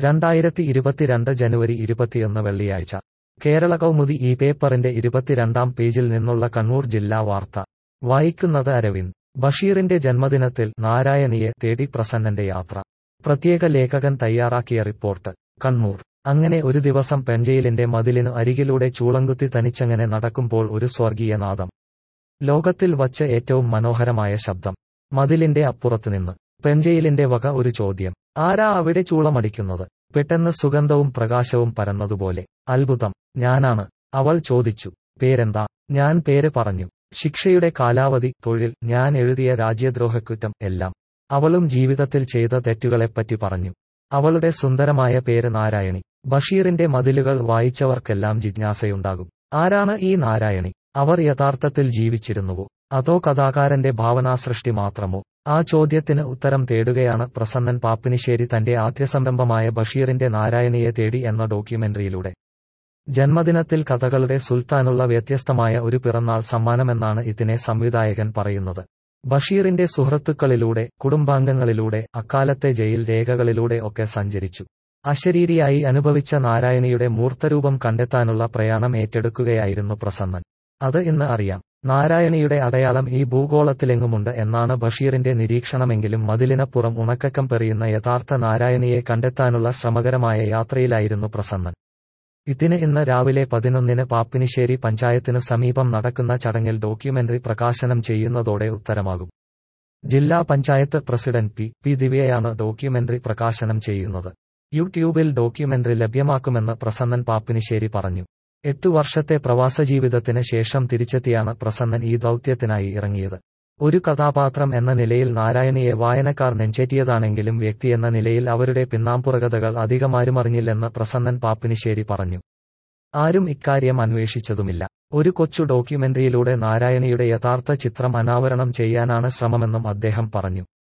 രണ്ടായിരത്തി ഇരുപത്തിരണ്ട് ജനുവരി ഇരുപത്തിയൊന്ന് വെള്ളിയാഴ്ച കേരള കൗമുദി ഈ പേപ്പറിന്റെ ഇരുപത്തിരണ്ടാം പേജിൽ നിന്നുള്ള കണ്ണൂർ ജില്ലാ വാർത്ത വായിക്കുന്നത് അരവിന്ദ് ബഷീറിന്റെ ജന്മദിനത്തിൽ നാരായണിയെ തേടി പ്രസന്നന്റെ യാത്ര പ്രത്യേക ലേഖകൻ തയ്യാറാക്കിയ റിപ്പോർട്ട് കണ്ണൂർ അങ്ങനെ ഒരു ദിവസം പെൺജയിലിന്റെ മതിലിനു അരികിലൂടെ ചൂളങ്കുത്തി തനിച്ചങ്ങനെ നടക്കുമ്പോൾ ഒരു സ്വർഗീയ നാദം ലോകത്തിൽ വച്ച് ഏറ്റവും മനോഹരമായ ശബ്ദം മതിലിന്റെ അപ്പുറത്തുനിന്ന് പെൺജയിലിന്റെ വക ഒരു ചോദ്യം ആരാ അവിടെ ചൂളമടിക്കുന്നത് പെട്ടെന്ന് സുഗന്ധവും പ്രകാശവും പരന്നതുപോലെ അത്ഭുതം ഞാനാണ് അവൾ ചോദിച്ചു പേരെന്താ ഞാൻ പേര് പറഞ്ഞു ശിക്ഷയുടെ കാലാവധി തൊഴിൽ ഞാൻ എഴുതിയ രാജ്യദ്രോഹക്കുറ്റം എല്ലാം അവളും ജീവിതത്തിൽ ചെയ്ത തെറ്റുകളെപ്പറ്റി പറഞ്ഞു അവളുടെ സുന്ദരമായ പേര് നാരായണി ബഷീറിന്റെ മതിലുകൾ വായിച്ചവർക്കെല്ലാം ജിജ്ഞാസയുണ്ടാകും ആരാണ് ഈ നാരായണി അവർ യഥാർത്ഥത്തിൽ ജീവിച്ചിരുന്നുവോ അതോ കഥാകാരന്റെ ഭാവനാസൃഷ്ടി മാത്രമോ ആ ചോദ്യത്തിന് ഉത്തരം തേടുകയാണ് പ്രസന്നൻ പാപ്പിനിശ്ശേരി തന്റെ ആദ്യ സംരംഭമായ ബഷീറിന്റെ നാരായണിയെ തേടി എന്ന ഡോക്യുമെന്ററിയിലൂടെ ജന്മദിനത്തിൽ കഥകളുടെ സുൽത്താനുള്ള വ്യത്യസ്തമായ ഒരു പിറന്നാൾ സമ്മാനമെന്നാണ് ഇതിനെ സംവിധായകൻ പറയുന്നത് ബഷീറിന്റെ സുഹൃത്തുക്കളിലൂടെ കുടുംബാംഗങ്ങളിലൂടെ അക്കാലത്തെ ജയിൽ രേഖകളിലൂടെ ഒക്കെ സഞ്ചരിച്ചു അശരീരിയായി അനുഭവിച്ച നാരായണിയുടെ മൂർത്തരൂപം കണ്ടെത്താനുള്ള പ്രയാണം ഏറ്റെടുക്കുകയായിരുന്നു പ്രസന്നൻ അത് ഇന്ന് അറിയാം നാരായണിയുടെ അടയാളം ഈ ഭൂഗോളത്തിലെങ്ങുമുണ്ട് എന്നാണ് ബഷീറിന്റെ നിരീക്ഷണമെങ്കിലും മതിലിനപ്പുറം ഉണക്കക്കം പെറിയുന്ന യഥാർത്ഥ നാരായണിയെ കണ്ടെത്താനുള്ള ശ്രമകരമായ യാത്രയിലായിരുന്നു പ്രസന്നൻ ഇതിന് ഇന്ന് രാവിലെ പതിനൊന്നിന് പാപ്പിനിശ്ശേരി പഞ്ചായത്തിന് സമീപം നടക്കുന്ന ചടങ്ങിൽ ഡോക്യുമെന്ററി പ്രകാശനം ചെയ്യുന്നതോടെ ഉത്തരമാകും ജില്ലാ പഞ്ചായത്ത് പ്രസിഡന്റ് പി പി ദിവ്യയാണ് ഡോക്യുമെന്ററി പ്രകാശനം ചെയ്യുന്നത് യൂട്യൂബിൽ ഡോക്യുമെന്ററി ലഭ്യമാക്കുമെന്ന് പ്രസന്നൻ പാപ്പിനിശ്ശേരി പറഞ്ഞു എട്ടു വർഷത്തെ പ്രവാസ ജീവിതത്തിന് ശേഷം തിരിച്ചെത്തിയാണ് പ്രസന്നൻ ഈ ദൗത്യത്തിനായി ഇറങ്ങിയത് ഒരു കഥാപാത്രം എന്ന നിലയിൽ നാരായണിയെ വായനക്കാർ നെഞ്ചേറ്റിയതാണെങ്കിലും വ്യക്തിയെന്ന നിലയിൽ അവരുടെ പിന്നാമ്പുറകഥകൾ അധികമാരും അറിഞ്ഞില്ലെന്ന് പ്രസന്നൻ പാപ്പിനിശ്ശേരി പറഞ്ഞു ആരും ഇക്കാര്യം അന്വേഷിച്ചതുമില്ല ഒരു കൊച്ചു ഡോക്യുമെന്ററിയിലൂടെ നാരായണിയുടെ യഥാർത്ഥ ചിത്രം അനാവരണം ചെയ്യാനാണ് ശ്രമമെന്നും അദ്ദേഹം പറഞ്ഞു